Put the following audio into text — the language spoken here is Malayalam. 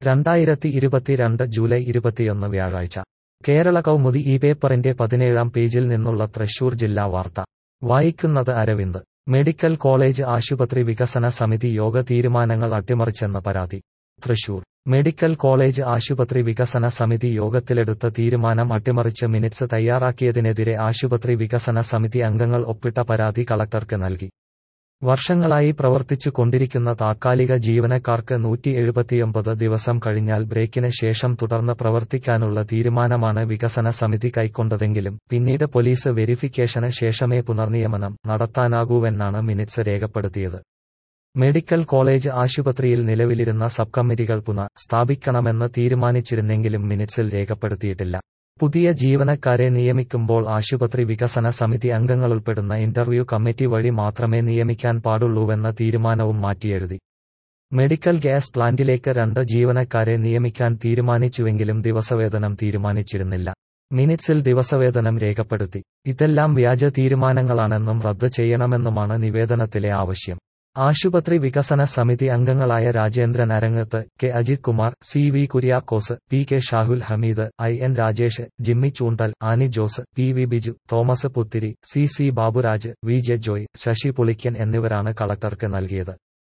രണ്ടായിരത്തി ഇരുപത്തിരണ്ട് ജൂലൈ ഇരുപത്തിയൊന്ന് വ്യാഴാഴ്ച കേരള കൗമുദി ഈ പേപ്പറിന്റെ പതിനേഴാം പേജിൽ നിന്നുള്ള തൃശൂർ ജില്ലാ വാർത്ത വായിക്കുന്നത് അരവിന്ദ് മെഡിക്കൽ കോളേജ് ആശുപത്രി വികസന സമിതി യോഗ തീരുമാനങ്ങൾ അട്ടിമറിച്ചെന്ന പരാതി തൃശൂർ മെഡിക്കൽ കോളേജ് ആശുപത്രി വികസന സമിതി യോഗത്തിലെടുത്ത തീരുമാനം അട്ടിമറിച്ച് മിനിറ്റ്സ് തയ്യാറാക്കിയതിനെതിരെ ആശുപത്രി വികസന സമിതി അംഗങ്ങൾ ഒപ്പിട്ട പരാതി കളക്ടർക്ക് നൽകി വർഷങ്ങളായി പ്രവർത്തിച്ചു കൊണ്ടിരിക്കുന്ന താത്കാലിക ജീവനക്കാർക്ക് നൂറ്റി എഴുപത്തിയൊമ്പത് ദിവസം കഴിഞ്ഞാൽ ബ്രേക്കിന് ശേഷം തുടർന്ന് പ്രവർത്തിക്കാനുള്ള തീരുമാനമാണ് വികസന സമിതി കൈക്കൊണ്ടതെങ്കിലും പിന്നീട് പോലീസ് വെരിഫിക്കേഷന് ശേഷമേ പുനർനിയമനം നടത്താനാകൂവെന്നാണ് മിനിറ്റ്സ് രേഖപ്പെടുത്തിയത് മെഡിക്കൽ കോളേജ് ആശുപത്രിയിൽ നിലവിലിരുന്ന സബ് കമ്മിറ്റികൾ പുനഃ സ്ഥാപിക്കണമെന്ന് തീരുമാനിച്ചിരുന്നെങ്കിലും മിനിറ്റ്സിൽ രേഖപ്പെടുത്തിയിട്ടില്ല പുതിയ ജീവനക്കാരെ നിയമിക്കുമ്പോൾ ആശുപത്രി വികസന സമിതി അംഗങ്ങളുൾപ്പെടുന്ന ഇന്റർവ്യൂ കമ്മിറ്റി വഴി മാത്രമേ നിയമിക്കാൻ പാടുള്ളൂവെന്ന തീരുമാനവും മാറ്റിയെഴുതി മെഡിക്കൽ ഗ്യാസ് പ്ലാന്റിലേക്ക് രണ്ട് ജീവനക്കാരെ നിയമിക്കാൻ തീരുമാനിച്ചുവെങ്കിലും ദിവസവേതനം തീരുമാനിച്ചിരുന്നില്ല മിനിറ്റ്സിൽ ദിവസവേതനം രേഖപ്പെടുത്തി ഇതെല്ലാം വ്യാജ തീരുമാനങ്ങളാണെന്നും റദ്ദ് ചെയ്യണമെന്നുമാണ് നിവേദനത്തിലെ ആവശ്യം ആശുപത്രി വികസന സമിതി അംഗങ്ങളായ Rajendran Arangath K Ajith Kumar C V Kuriakose P K Shahul Hameed I N Rajesh Jimmy Choondal Annie Jose P V Biju Thomas Puthiri C C Baburaj V J Joy Sasi Pulikkan എന്നിവരാണ് കളക്ടർക്ക് നൽകിയത്